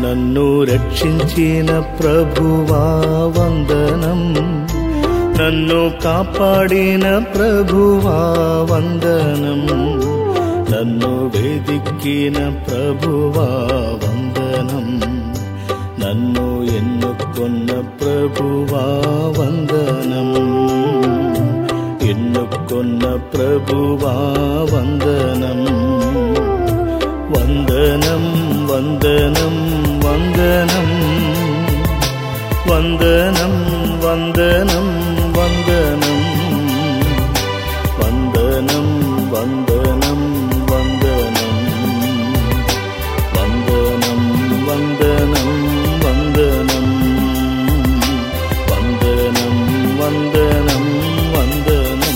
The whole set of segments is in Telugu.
నన్ను రక్షించిన ప్రభువా వందనం నన్ను కాపాడిన ప్రభువా వందనం నన్ను వేదిక్కిన ప్రభువా వందనం నన్ను ఎన్నుకొన్న ప్రభువా వందనం ఎన్నుకొన్న ప్రభువా వందనం వందనం వందనం వందనం వందనం వందనం వందనం వందనం వందనం వందనం వందనం వందనం వందనం వందనం వందనం వందనం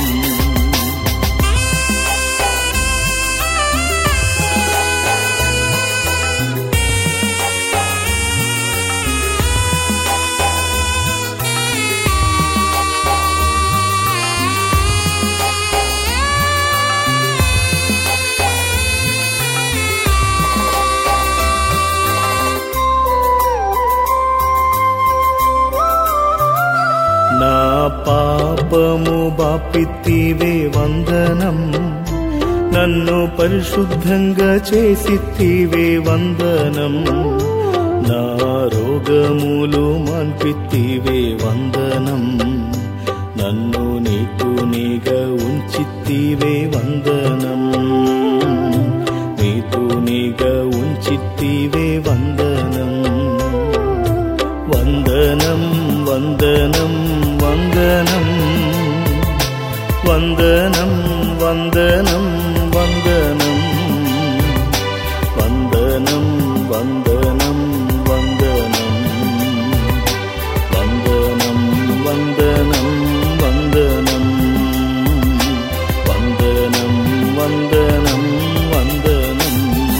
నా పాపము బాపిత్తివే వందనం నన్ను పరిశుద్ధంగా చేసిత్తివే వందనం నా రోగములు మాన్పిత్తివే వందనం నన్ను నీకు నీగా ఉంచిత్తివే వందనం నీకు నీగా ఉంచిత్తివే వందనం వందనం వందనం వందనం వందనం వందనం వందనం వందనం వందనం వందనం వందనం వందనం వందనం వందనం వందనం వందనం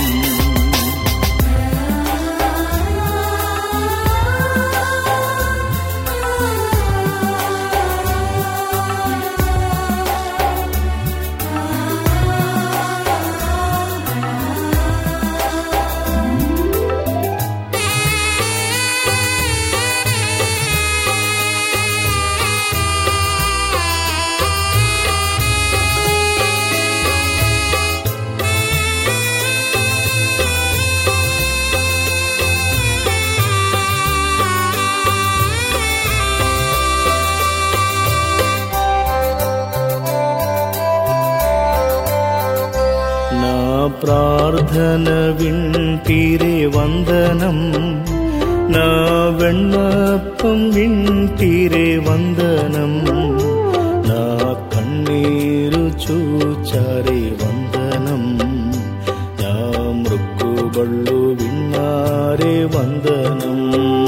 నా ప్రార్థన వింటిరే వందనం నా వెన్నప్పం వింటిరే వందనం నా కన్నీరు చూచారే వందనం నా మృక్కుబళ్ళు విన్నారే వందనం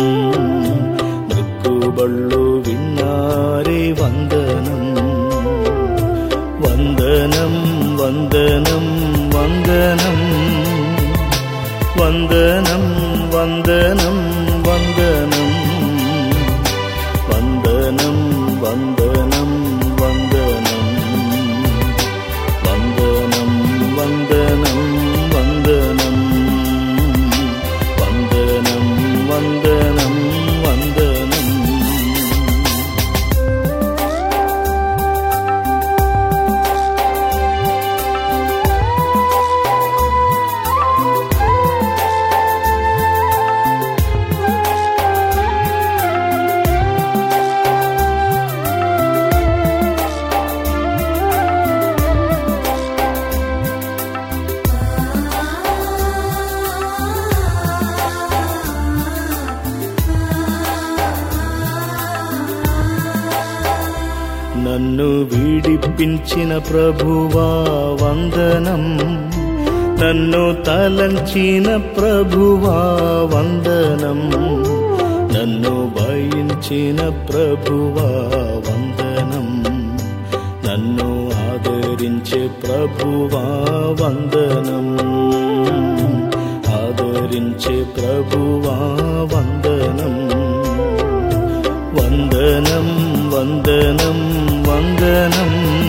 మృక్కుబళ్ళు విన్నారే వందనం వందనం వందనం వందనం వందనం వందనం వందనం వందనం వందనం వందనం వందనం వందనం వందనం వందనం వందనం వందనం నన్ను వీడిపించిన ప్రభువా వందనం నన్ను తలంచిన ప్రభువా వందనం నన్ను భయించిన ప్రభువా వందనం నన్ను ఆదరించే ప్రభువా వందనం ఆదరించే ప్రభువా వందనం వందనం వందనం వందనం